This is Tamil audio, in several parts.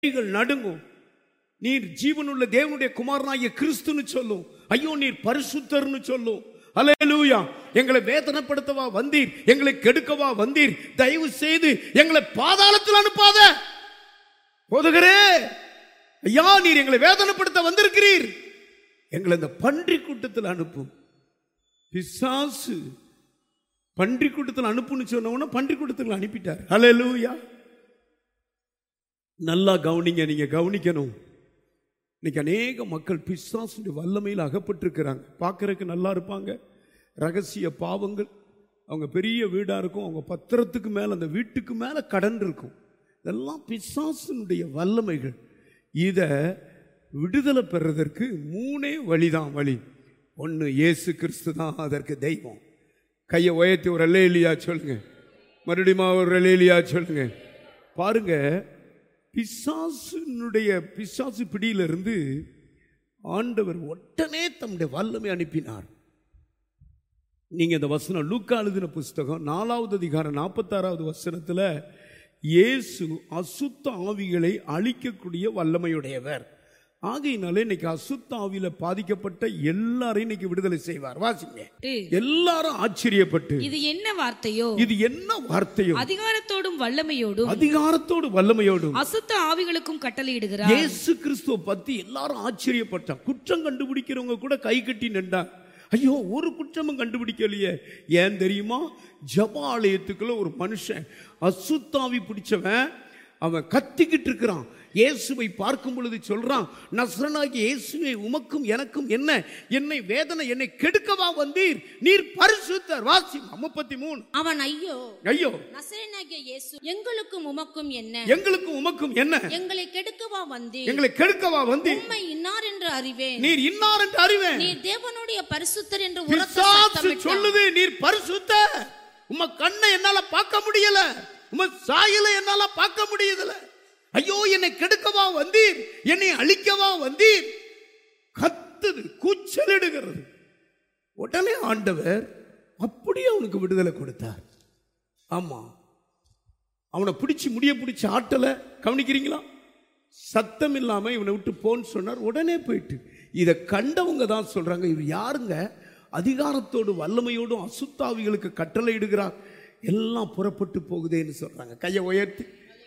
கைகள் நடுங்கும் நீர் ஜீவனுள்ள தேவனுடைய குமாரனாகிய கிறிஸ்துன்னு சொல்லும் ஐயோ நீர் பரிசுத்தர்னு சொல்லும் அல்லேலூயா எங்களை வேதனைப்படுத்தவா வந்தீர் எங்களை கெடுக்கவா வந்தீர் தயவு செய்து எங்களை பாதாளத்தில் அனுப்பாத போதுகிறே ஐயா நீர் எங்களை வேதனைப்படுத்த வந்திருக்கிறீர் எங்களை இந்த பன்றி கூட்டத்தில் அனுப்பும் பிசாசு பன்றி கூட்டத்தில் அனுப்புன்னு சொன்ன உடனே பன்றி கூட்டத்தில் அனுப்பிட்டார் அல்லேலூயா நல்லா கவனிங்க நீங்க கவனிக்கணும் இன்னைக்கு அநேக மக்கள் பிசாசுடைய வல்லமையில் அகப்பட்டிருக்கிறாங்க பார்க்கறதுக்கு நல்லா இருப்பாங்க ரகசிய பாவங்கள் அவங்க பெரிய வீடா இருக்கும் அவங்க பத்திரத்துக்கு மேல அந்த வீட்டுக்கு மேல கடன் இருக்கும் இதெல்லாம் பிசாசினுடைய வல்லமைகள் இதை விடுதலை பெறுறதற்கு மூணே வழிதான் வழி ஒன்று இயேசு கிறிஸ்து தான் அதற்கு தெய்வம் கையை உயர்த்தி ஒரு அல்லேலியா சொல்லுங்க மறுபடியும் ஒரு அல்லேலியா சொல்லுங்க பாருங்க பிசாசினுடைய பிசாசு பிடியிலிருந்து ஆண்டவர் உடனே தம்முடைய வல்லமை அனுப்பினார் நீங்க இந்த வசனம் லூக்கா எழுதின புஸ்தகம் நாலாவது அதிகாரம் நாற்பத்தாறாவது வசனத்துல இயேசு அசுத்த ஆவிகளை அழிக்கக்கூடிய வல்லமையுடையவர் ஆகையினாலே இன்னைக்கு அசுத்த ஆவியில பாதிக்கப்பட்ட எல்லாரையும் இன்னைக்கு விடுதலை செய்வார் வாசிங்க எல்லாரும் ஆச்சரியப்பட்டு இது என்ன வார்த்தையோ இது என்ன வார்த்தையோ அதிகாரத்தோடும் வல்லமையோடும் அதிகாரத்தோடு வல்லமையோடும் அசுத்த ஆவிகளுக்கும் கட்டளையிடுகிறார் இயேசு கிறிஸ்துவ பத்தி எல்லாரும் ஆச்சரியப்பட்டான் குற்றம் கண்டுபிடிக்கிறவங்க கூட கை கட்டி நின்றாங்க ஐயோ ஒரு குற்றமும் கண்டுபிடிக்கலையே ஏன் தெரியுமா ஜப ஆலயத்துக்குள்ள ஒரு மனுஷன் அசுத்தாவி பிடிச்சவன் அவன் கத்திக்கிட்டு இருக்கிறான் இயேசுவை பார்க்கும் பொழுது சொல்றான் நஸ்ரனாகி இயேசுவை உமக்கும் எனக்கும் என்ன என்னை வேதனை என்னை கெடுக்கவா வந்தீர் நீர் பரிசுத்தர் வாசி முப்பத்தி மூணு அவன் ஐயோ ஐயோ நசரேனாகிய இயேசு எங்களுக்கும் உமக்கும் என்ன எங்களுக்கும் உமக்கும் என்ன எங்களை கெடுக்கவா வந்தீர் எங்களை கெடுக்கவா வந்தீர் உம்மை இன்னார் என்று அறிவேன் நீர் இன்னார் என்று அறிவேன் நீர் தேவனுடைய பரிசுத்தர் என்று உரத்த பிசாசு சத்தமிட்டான். சொல்லுது நீர் பரிசுத்த உம கண்ணை என்னால பார்க்க முடியல உம சாயல என்னால பார்க்க முடியுதுல ஐயோ என்னை கெடுக்கவா வந்தீர் என்னை அழிக்கவா வந்தீர் கத்துது கூச்சலிடுகிறது உடனே ஆண்டவர் அப்படியே அவனுக்கு விடுதலை கொடுத்தார் ஆமா அவனை பிடிச்சி முடிய பிடிச்சி ஆட்டல கவனிக்கிறீங்களா சத்தம் இல்லாம இவனை விட்டு போன்னு சொன்னார் உடனே போயிட்டு இதை கண்டவங்க தான் சொல்றாங்க இவர் யாருங்க அதிகாரத்தோடு வல்லமையோடும் அசுத்தாவிகளுக்கு கட்டளை இடுகிறார் எல்லாம் புறப்பட்டு போகுதேன்னு சொல்றாங்க கையை உயர்த்தி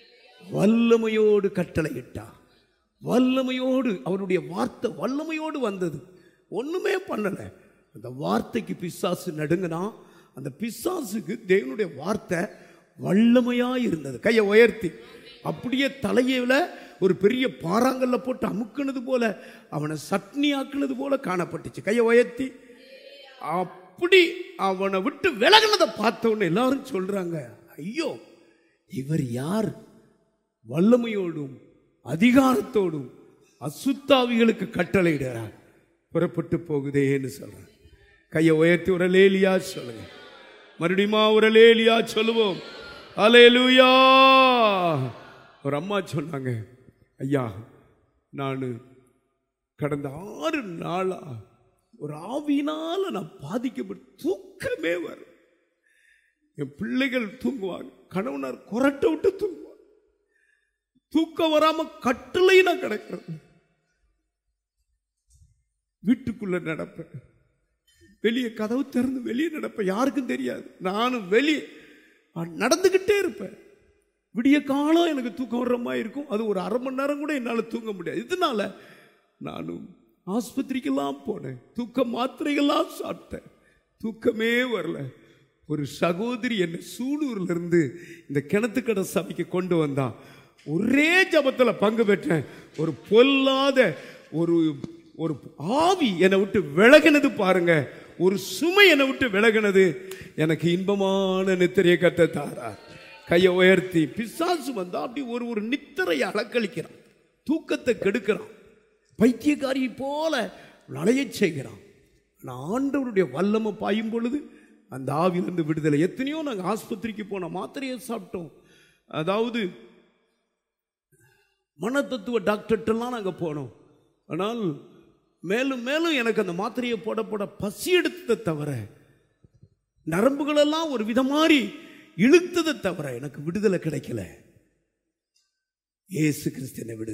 வல்லமையோடு கட்டளையிட்டார் வல்லமையோடு அவருடைய வார்த்தை வல்லமையோடு வந்தது ஒண்ணுமே பண்ணல அந்த வார்த்தைக்கு பிசாசு நடுங்கினா அந்த பிசாசுக்கு தேவனுடைய வார்த்தை வல்லமையா இருந்தது கையை உயர்த்தி அப்படியே தலையில ஒரு பெரிய பாறாங்கல்ல போட்டு அமுக்குனது போல அவனை சட்னி ஆக்குனது போல காணப்பட்டுச்சு கையை உயர்த்தி அப்படி அவனை விட்டு விலகினதை பார்த்த உடனே எல்லாரும் சொல்றாங்க ஐயோ இவர் யார் வல்லமையோடும் அதிகாரத்தோடும் அசுத்தாவிகளுக்கு கட்டளையிடுறார் புறப்பட்டு போகுதேன்னு சொல்றார் கையை உயர்த்தி ஒரு லேலியா சொல்லுங்க மறுபடியுமா ஒரு லேலியா சொல்லுவோம் அலேலுயா ஒரு அம்மா சொன்னாங்க ஐயா நான் கடந்த ஆறு நாளா ஒரு ஆவியினால நான் பாதிக்கப்பட்டு தூக்கமே வரும் என் பிள்ளைகள் தூங்குவாங்க கணவனார் கொரட்டை விட்டு தூங்குவாங்க தூக்கம் வராம கட்டளை நான் கிடக்கிறது வீட்டுக்குள்ள நடப்பேன் வெளியே கதவு திறந்து வெளியே நடப்பேன் யாருக்கும் தெரியாது நானும் வெளியே நடந்துகிட்டே இருப்பேன் விடிய காலம் எனக்கு தூக்கம் வர்ற மாதிரி இருக்கும் அது ஒரு அரை மணி நேரம் கூட என்னால் தூங்க முடியாது இதனால நானும் ஆஸ்பத்திரிக்கெல்லாம் போனேன் தூக்க மாத்திரைகள்லாம் சாப்பிட்டேன் தூக்கமே வரல ஒரு சகோதரி என்னை சூலூர்ல இருந்து இந்த கிணத்துக்கடை சபைக்கு கொண்டு வந்தா ஒரே ஜபத்துல பங்கு பெற்றேன் ஒரு பொல்லாத ஒரு ஒரு ஆவி என்னை விட்டு விலகினது பாருங்க ஒரு சுமை என்னை விட்டு விலகினது எனக்கு இன்பமான நித்திரையை கத்த தாரார் கையை உயர்த்தி பிசாசு வந்தா அப்படி ஒரு ஒரு நித்திரையை அலக்களிக்கிறான் தூக்கத்தை கெடுக்கிறான் பைத்தியக்காரி போல நலையச் செய்கிறான் ஆனால் ஆண்டவருடைய வல்லமை பாயும் பொழுது அந்த ஆவிலிருந்து விடுதலை எத்தனையோ நாங்கள் ஆஸ்பத்திரிக்கு போனோம் மாத்திரையை சாப்பிட்டோம் அதாவது மனத்தத்துவ டாக்டர்கிட்டலாம் நாங்கள் போனோம் ஆனால் மேலும் மேலும் எனக்கு அந்த மாத்திரையை போட போட பசி எடுத்ததை தவிர நரம்புகளெல்லாம் ஒரு விதமாரி இழுத்ததை தவிர எனக்கு விடுதலை கிடைக்கல இயேசு கிறிஸ்தனை விடு